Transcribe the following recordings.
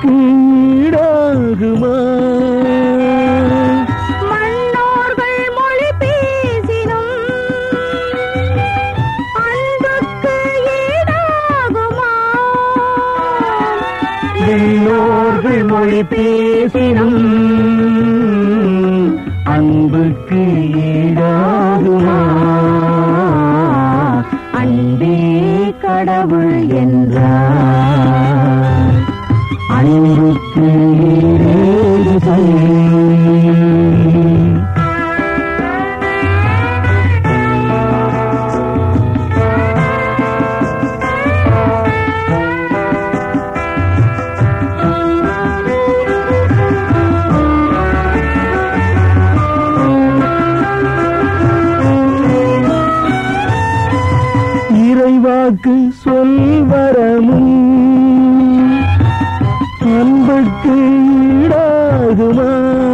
அன்புக்கு ஈடாகுமா மன்னோர்கள் மொழி பேசினும் அன்புக்கு ஈடாகுமா விண்ணோர்கள் மொழி பேசினும் அன்புக்கு ஈடாகுமா அன்பே கடவுள் என்றார் அன்புக்கு ஈடேது சொல் இறைவாக்கு சொல்வரமும் அன்புக்கு ஈடாகுமா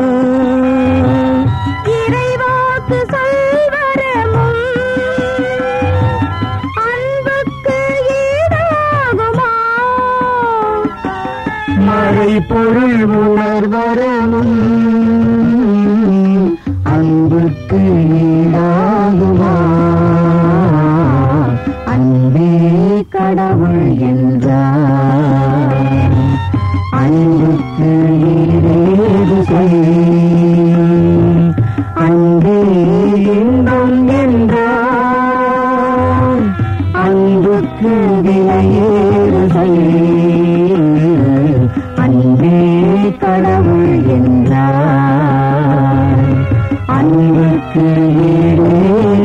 இறைவாக்கு சொல்வரமும் அன்புக்கு ஈடாகுமா மழை பொருள் உணர்வரமும் அன்புக்கு ஈடாகுமா அன்பே கடவுள் என்றார் அன்புக்கு ஈடேது சொல் அன்பே இன்பம் என்றார் அன்புக்கு விலையேறு சொல் அன்பே கடவுள் என்றார் அன்புக்கு ஈடேது